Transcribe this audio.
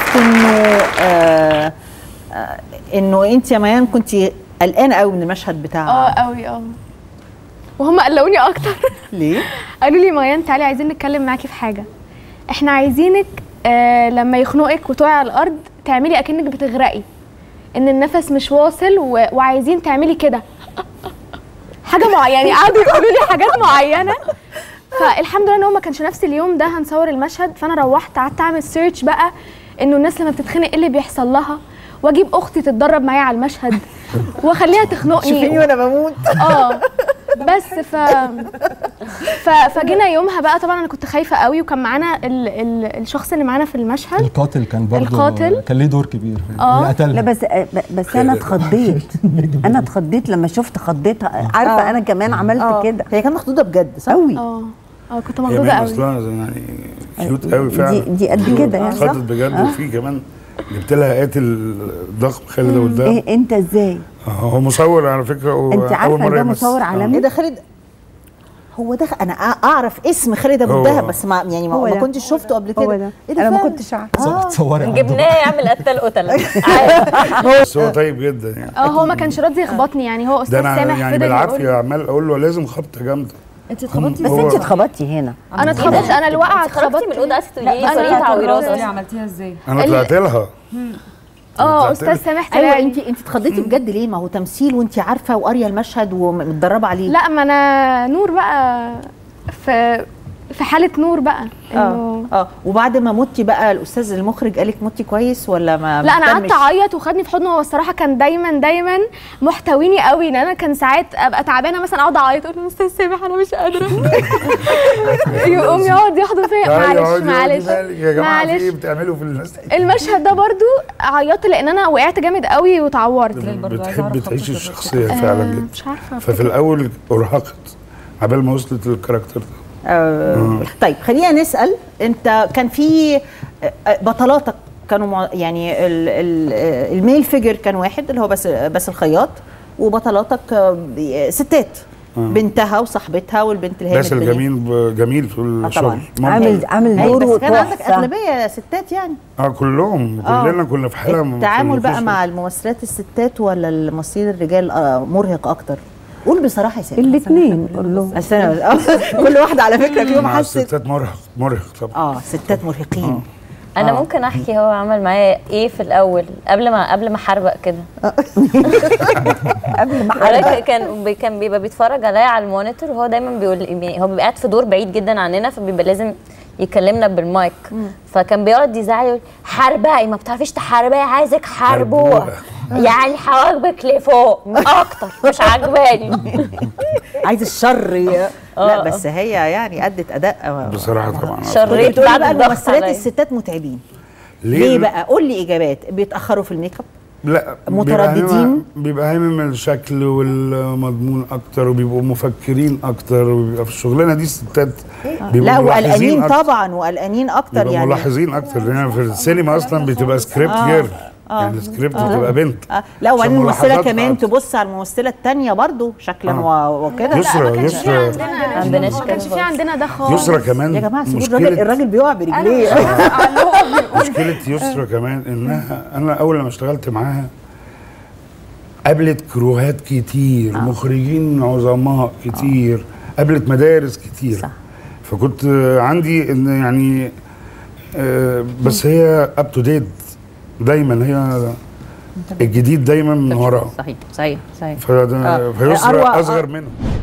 عرفت انه آه آه انه انت يا ميان كنت قلقانه قوي من المشهد بتاع اه قوي اه وهم قلقوني اكتر ليه؟ قالوا لي ميان تعالي عايزين نتكلم معاكي في حاجه احنا عايزينك آه لما يخنقك وتقعي على الارض تعملي اكنك بتغرقي ان النفس مش واصل و... وعايزين تعملي كده حاجه معينه يعني قعدوا يقولوا لي حاجات معينه فالحمد لله ان هو ما كانش نفس اليوم ده هنصور المشهد فانا روحت قعدت اعمل سيرش بقى انه الناس لما بتتخنق ايه اللي بيحصل لها واجيب اختي تتدرب معايا على المشهد واخليها تخنقني شوفيني وانا بموت اه بس ف... ف... فجينا يومها بقى طبعا انا كنت خايفه قوي وكان معانا ال... ال... الشخص اللي معانا في المشهد القاتل كان برضه القاتل؟ كان ليه دور كبير آه. اللي قتلها لا بس بس انا اتخضيت انا اتخضيت لما شفت خضيتها عارفه آه. انا كمان عملت آه. كده هي كانت مخضوضه بجد صح؟ قوي اه اه كنت هي مخضوضه مين قوي اصلا يعني كيوت قوي فعلا دي دي قد كده يعني اتخضت بجد وفي كمان جبت لها قاتل ضخم خالد قدام ايه انت ازاي هو مصور على فكره انت واول عارفه ان مره ده يمثل. مصور آه. عالمي ايه ده خالد هو ده انا أع- اعرف اسم خالد ابو هو. الدهب بس ما يعني ما, هو ما ده. كنتش شفته قبل كده هو ده ايه ده انا ما فعلا؟ كنتش عارفه آه. تصوري عنده. جبناه يعمل قتال قتله عادي. بس هو طيب جدا يعني اه هو ما كانش راضي يخبطني يعني هو ده استاذ انا سامح يعني فضل بالعافيه يقول عمال اقول له لازم خبطه جامده انت اتخبطتي بس هو- انت اتخبطتي هنا انا اتخبطت انا الوقعه انت خرجتي من اتخبطت الاوضه قعدتي تقولي ايه أنا طريقه كنت تعويرات اللي اصلا عملتيها ازاي انا ال- طلعت لها اه طلعت استاذ لك. سامح طلع ايوه لي. انت انت اتخضيتي بجد ليه ما هو تمثيل وانت عارفه وقاريه المشهد ومتدربه عليه لا ما انا نور بقى في في حاله نور بقى اه انه اه وبعد ما متي بقى الاستاذ المخرج قالك متي كويس ولا ما لا انا قعدت مهتمش؟ اعيط وخدني في حضنه هو الصراحه كان دايما دايما محتويني قوي ان انا كان ساعات ابقى تعبانه مثلا اقعد اعيط اقول له استاذ سامح انا مش قادره يقوم يقعد يحضن فيا تعالي معلش اقعدي معلش اقعدي مالك يا جماعه في معلش ايه بتعملوا في الناس المشهد ده برضو عيطت لان انا وقعت جامد قوي وتعورت برضو عايزة بتحب أعرف تعيش خبطة الشخصيه آه، فعلا جدا مش عارفه ففي الاول ارهقت عبال ما وصلت للكاركتر ده آه طيب خلينا نسال انت كان في آه، آه، بطلاتك كانوا مع يعني ال- ال- آه، الميل فيجر كان واحد اللي هو بس بس الخياط وبطلاتك آه، ستات بنتها وصاحبتها والبنت اللي هي باسل من الدنيا. جميل جميل في طبعاً. الشغل عامل عامل أيوة، دوره بس كان عندك تحفة. اغلبيه ستات يعني اه كلهم آه. كلنا كنا في حاله التعامل بقى في مع الممثلات الستات ولا الممثلين الرجال آه، مرهق اكتر قول بصراحه يا سيدي الاثنين قول لهم استنى آه، كل واحده على فكره فيهم مع حست الستات مرهق مرهق طبعا اه ستات مرهقين انا آه. ممكن احكي هو عمل معايا ايه في الاول قبل ما قبل ما احربق كده قبل ما حضرتك حرق كان بي- كان بيبقى بيتفرج عليا على المونيتور وهو دايما بيقول يعني هو بيبقى قاعد في دور بعيد جدا عننا فبيبقى لازم يكلمنا بالمايك فكان بيقعد يزعل يقول حربقي ما بتعرفيش تحاربي عايزك حربوه حربوها. يعني حواجبك لفوق اكتر مش عجباني عايز الشر ي- آه. لا بس هي يعني ادت اداء آه، بصراحه طبعا شريت بتقولي بعد بقى الضغط الممثلات عليا. الستات متعبين ليه بقى قول لي اجابات بيتاخروا في الميك اب لا مترددين؟ بيبقى هامم- بيبقى هامم الشكل والمضمون اكتر وبيبقوا مفكرين اكتر وبيبقى في الشغلانه دي الستات بيبقوا لا ملاحظين وقلقانين أكتر. طبعا وقلقانين اكتر بيبقوا يعني ملاحظين اكتر لان في السينما اصلا بتبقى سكريبت غير يعني السكريبت بتبقى بنت آه، لا وبعدين عشان الممثله ملاحظات كمان أكتر. تبص على الممثله الثانيه برضو شكلا آه. و- وكده يسرا في يسرا عندنا عندناش ما كانش كده في عندنا ده خالص يسرا كمان يا جماعه سيبوا مشكلة الراجل الراجل بيقع برجليه مشكلة يسرا كمان انها انا اول لما اشتغلت معاها قابلت كروهات كتير مخرجين عظماء كتير قابلت مدارس كتير صح. فكنت عندي ان يعني آه، بس هي اب تو ديت دايما هي الجديد دايما من وراها صحيح صحيح صحيح فده- آه. فيسرا أروى- اصغر منها